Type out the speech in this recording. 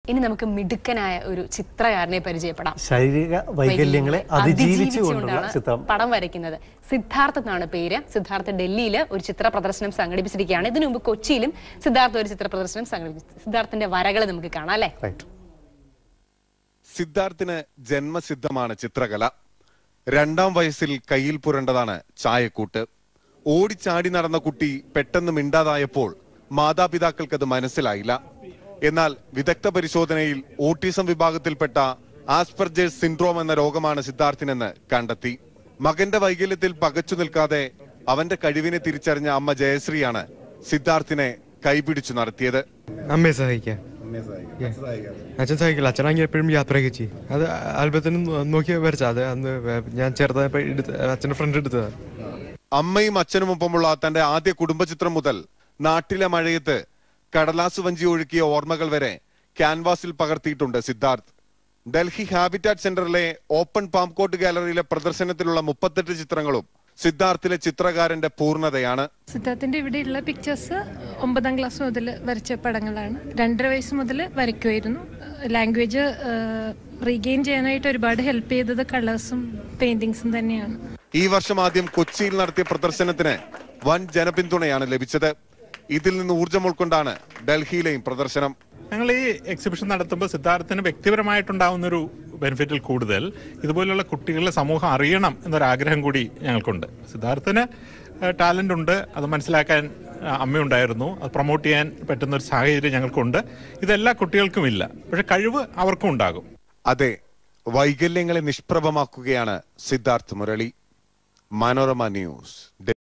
ഇനി നമുക്ക് മിടുക്കനായ ഒരു ചിത്രകാരനെ പരിചയപ്പെടാം ശാരീരിക വൈകല്യങ്ങളെ അതിജീവിച്ചുകൊണ്ടുള്ള ചിത്രം പടം വരയ്ക്കുന്നത് സിദ്ധാർത്ഥ് എന്നാണ് പേര് സിദ്ധാർത്ഥ് ഡൽഹിയിൽ ഒരു ചിത്ര പ്രദർശനം സംഘടിപ്പിച്ചിരിക്കുകയാണ് ഇതിനു മുമ്പ് കൊച്ചിയിലും സിദ്ധാർത്ഥ് ഒരു ചിത്ര പ്രദർശനം സംഘടിപ്പിച്ചു സിദ്ധാർത്ഥിന്റെ വരകൾ നമുക്ക് കാണാം അല്ലേ റൈറ്റ് സിദ്ധാർത്ഥിന് ജന്മസിദ്ധമാണ് ചിത്രകല രണ്ടാം വയസ്സിൽ കയ്യിൽ പുരണ്ടതാണ് ചായക്കൂട്ട് ഓടിച്ചാടി നടന്ന കുട്ടി പെട്ടെന്ന് മിണ്ടാതായപ്പോൾ മാതാപിതാക്കൾക്ക് അത് മനസ്സിലായില്ല എന്നാൽ വിദഗ്ധ പരിശോധനയിൽ ഓട്ടിസം വിഭാഗത്തിൽപ്പെട്ട ആസ്പെർജേഴ്സ് സിൻഡ്രോം എന്ന രോഗമാണ് സിദ്ധാർത്ഥിനെന്ന് കണ്ടെത്തി മകന്റെ വൈകല്യത്തിൽ പകച്ചു നിൽക്കാതെ അവന്റെ കഴിവിനെ തിരിച്ചറിഞ്ഞ അമ്മ ജയശ്രീയാണ് സിദ്ധാർത്ഥിനെ കൈപിടിച്ചു നടത്തിയത് അമ്മയെ സഹായിക്കാൻ അച്ഛൻ സഹായിക്കില്ല അച്ഛനാണെങ്കിൽ എപ്പോഴും യാത്രയൊക്കെ ചെയ്യും അത് ആൽബത്തിന് നോക്കി വരച്ച അത് അന്ന് വേ- ഞാൻ ചെറുതായപ്പോ എടുത്ത് അച്ഛൻ്റെ ഫ്രണ്ട് എടുത്തതാണ് അമ്മയും അച്ഛനുമൊപ്പമുള്ള തന്റെ ആദ്യ കുടുംബചിത്രം മുതൽ നാട്ടിലെ മഴയത്ത് കടലാസ് വഞ്ചി ഒഴുക്കിയ ഓർമ്മകൾ വരെ ക്യാൻവാസിൽ പകർത്തിയിട്ടുണ്ട് സിദ്ധാർത്ഥ് ഡൽഹി ഹാബിറ്റാറ്റ് സെന്ററിലെ ഓപ്പൺ പാംകോട്ട് ഗാലറിയിലെ പ്രദർശനത്തിലുള്ള മുപ്പത്തെട്ട് ചിത്രങ്ങളും സിദ്ധാർത്ഥിലെ ചിത്രകാരന്റെ പൂർണ്ണതയാണ് സിദ്ധാർത്ഥിന്റെ ഇവിടെയുള്ള പിക്ചേഴ്സ് ഒമ്പതാം ക്ലാസ് മുതൽ വരച്ച പടങ്ങളാണ് രണ്ടര വയസ്സ് മുതൽ വരയ്ക്കുമായിരുന്നു ലാംഗ്വേജ് റീഗെയിൻ ചെയ്യാനായിട്ട് ഒരുപാട് ഹെൽപ്പ് ചെയ്തത് കളേഴ്സും പെയിന്റിങ്സും തന്നെയാണ് ഈ വർഷം ആദ്യം കൊച്ചിയിൽ നടത്തിയ പ്രദർശനത്തിന് വൻ ജനപിന്തുണയാണ് ലഭിച്ചത് ഇതിൽ നിന്ന് ഊർജ്ജം ഉൾക്കൊണ്ടാണ് ഡൽഹിയിലെയും പ്രദർശനം ഞങ്ങൾ ഈ എക്സിബിഷൻ നടത്തുമ്പോൾ സിദ്ധാർത്ഥിന് വ്യക്തിപരമായിട്ടുണ്ടാവുന്ന ഒരു ബെനിഫിറ്റിൽ കൂടുതൽ ഇതുപോലുള്ള കുട്ടികളെ സമൂഹം അറിയണം എന്നൊരാഗ്രഹം കൂടി ഞങ്ങൾക്കുണ്ട് സിദ്ധാർത്ഥിന് ടാലന്റ് ഉണ്ട് അത് മനസ്സിലാക്കാൻ ആ, അമ്മയുണ്ടായിരുന്നു അത് പ്രൊമോട്ട് ചെയ്യാൻ പറ്റുന്ന ഒരു സാഹചര്യം ഞങ്ങൾക്കുണ്ട് ഇതെല്ലാ കുട്ടികൾക്കും ഇല്ല പക്ഷെ കഴിവ് അവർക്കും ഉണ്ടാകും അതെ വൈകല്യങ്ങളെ നിഷ്പ്രഭമാക്കുകയാണ് സിദ്ധാർത്ഥ് മുരളി മനോരമ ന്യൂസ്